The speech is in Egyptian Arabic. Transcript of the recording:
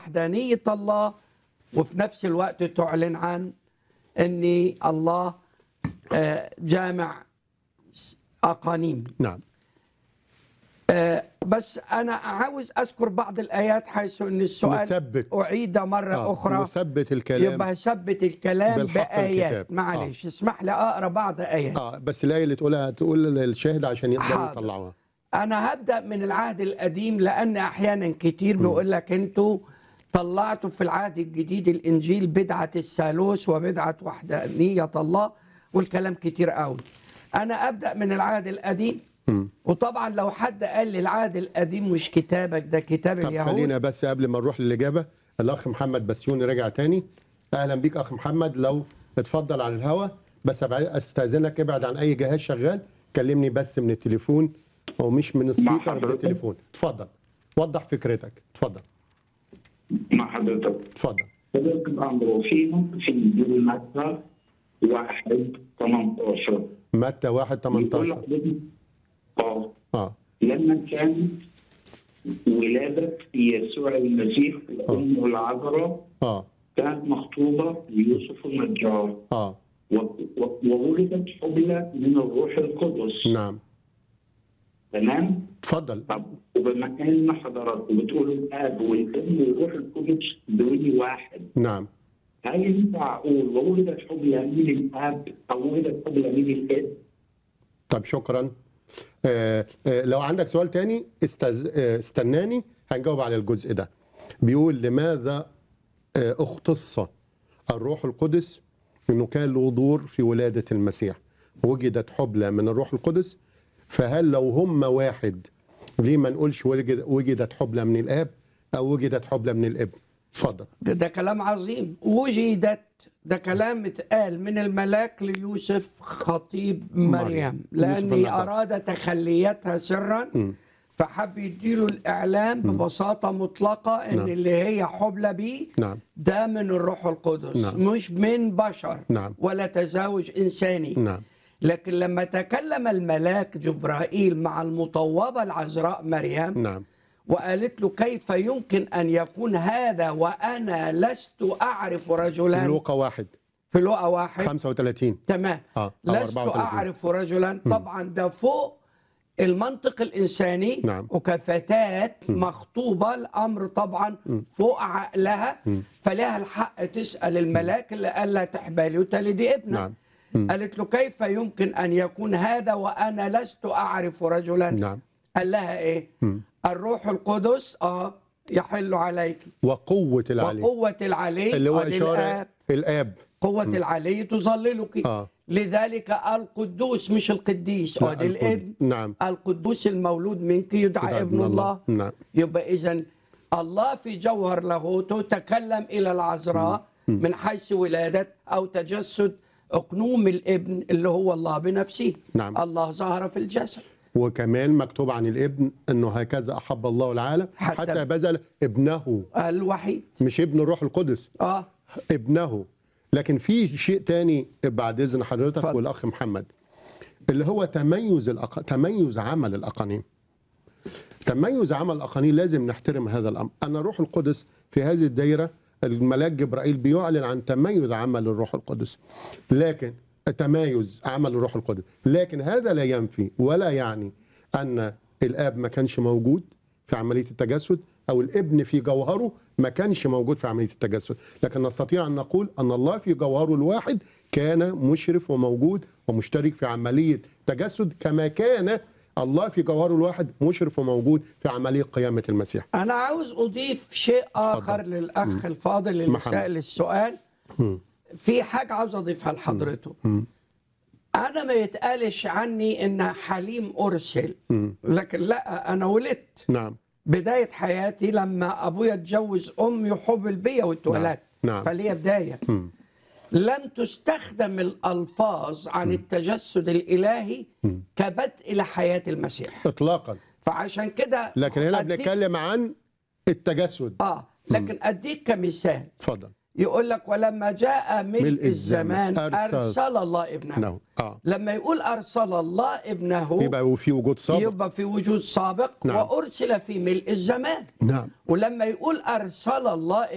وحدانية الله وفي نفس الوقت تعلن عن أن الله آه، جامع أقانيم نعم آه، بس أنا عاوز أذكر بعض الآيات حيث أن السؤال نثبت. أعيد مرة آه، أخرى نثبت الكلام يبقى ثبت الكلام بالحق بآيات الكتاب. معلش اسمح لي أقرأ بعض آيات اه بس الايه اللي تقولها تقول للشاهد عشان يقدروا حاضر. يطلعوها أنا هبدأ من العهد القديم لأن أحيانا كتير بيقول لك أنتوا طلعتوا في العهد الجديد الإنجيل بدعة الثالوث وبدعة وحدانية الله والكلام كتير قوي أنا أبدأ من العهد القديم وطبعا لو حد قال لي العهد القديم مش كتابك ده كتاب طب اليهود خلينا بس قبل ما نروح للاجابه الاخ محمد بسيوني رجع تاني اهلا بيك اخ محمد لو اتفضل على الهوا بس أبع- استاذنك ابعد عن اي جهاز شغال كلمني بس من التليفون او مش من السبيكر من حضرتك. التليفون اتفضل وضح فكرتك اتفضل مع حضرتك اتفضل حضرتك الأمر فيهم في إنجيل متى واحد 18 متى 1 بيقول 18 لحضرتك اه اه لما كانت ولادة يسوع المسيح وأمه العذراء اه كانت مخطوبة ليوسف النجار اه و- و- وولدت حبلى من الروح القدس نعم تمام؟ اتفضل طب وبما ان حضراتكم بتقولوا الاب والام والروح القدس دول واحد نعم هل ينفع اقول وولدت حبلى من الاب او ولدت حبلى من الاب؟ طب شكرا آه آه لو عندك سؤال تاني استز... آه استناني هنجاوب على الجزء ده بيقول لماذا آه اختص الروح القدس انه كان له دور في ولادة المسيح وجدت حبلى من الروح القدس فهل لو هم واحد ليه ما نقولش وجد... وجدت حبلى من الاب او وجدت حبلى من الابن اتفضل ده, ده كلام عظيم وجدت ده كلام اتقال من الملاك ليوسف خطيب مريم لأن النجار. أراد تخليتها سرا فحب يديله الإعلام ببساطة مطلقة إن نعم. اللي هي حبلى بيه نعم ده من الروح القدس نعم. مش من بشر نعم. ولا تزاوج إنساني نعم لكن لما تكلم الملاك جبرائيل مع المطوبة العذراء مريم نعم وقالت له كيف يمكن أن يكون هذا وأنا لست أعرف رجلا لوقا واحد في لقا واحد 35 تمام آه، أو لست 34. أعرف رجلا طبعا ده فوق المنطق الإنساني نعم. وكفتاة مخطوبة الأمر طبعا فوق عقلها فلها الحق تسأل الملاك اللي قال لها تحبالي وتلدي ابنا نعم. قالت له كيف يمكن أن يكون هذا وأنا لست أعرف رجلا نعم قال لها إيه الروح القدس آه يحل عليك وقوة العلي وقوة العلي اللي هو آه، إشارة للآب. الآب قوة العلي تظللك آه. لذلك القدوس مش القديس لا، ادي القد- الابن نعم. القدوس المولود منك يدعى ابن الله نعم يبقى اذا الله في جوهر لاهوته تكلم الى العذراء من حيث ولاده او تجسد اقنوم الابن اللي هو الله بنفسه نعم. الله ظهر في الجسد وكمان مكتوب عن الابن انه هكذا احب الله العالم حتى- حتى, بذل ابنه الوحيد مش ابن الروح القدس اه ابنه لكن في شيء تاني بعد اذن حضرتك اتفضل. والاخ محمد اللي هو تميز الأق... تميز عمل الاقانيم تميز عمل الاقانيم لازم نحترم هذا الامر ان الروح القدس في هذه الدائره الملاك جبرائيل بيعلن عن تميز عمل الروح القدس لكن تمايز عمل الروح القدس لكن هذا لا ينفي ولا يعني ان الاب ما كانش موجود في عمليه التجسد او الابن في جوهره ما كانش موجود في عمليه التجسد لكن نستطيع ان نقول ان الله في جوهره الواحد كان مشرف وموجود ومشترك في عمليه تجسد كما كان الله في جوهره الواحد مشرف وموجود في عمليه قيامه المسيح انا عاوز اضيف شيء اخر للاخ الفاضل اللي محمد. سائل السؤال في حاجه عاوز اضيفها لحضرته انا ما يتقالش عني ان حليم ارسل لكن لا انا ولدت نعم بدايه حياتي لما ابويا اتجوز امي وحبل بيا واتولدت نعم. فليا بدايه لم تستخدم الالفاظ عن التجسد الالهي كبدء لحياه المسيح اطلاقا فعشان كده لكن هنا أديك- بنتكلم عن التجسد اه لكن اديك كمثال اتفضل يقول لك ولما جاء ملء, ملء الزمان الزمان أرسل- أرسل الله ابنه نعم اه لما يقول أرسل الله ابنه يبقى في وجود سابق يبقى في وجود سابق نعم. وأرسل في ملء الزمان نعم ولما يقول أرسل الله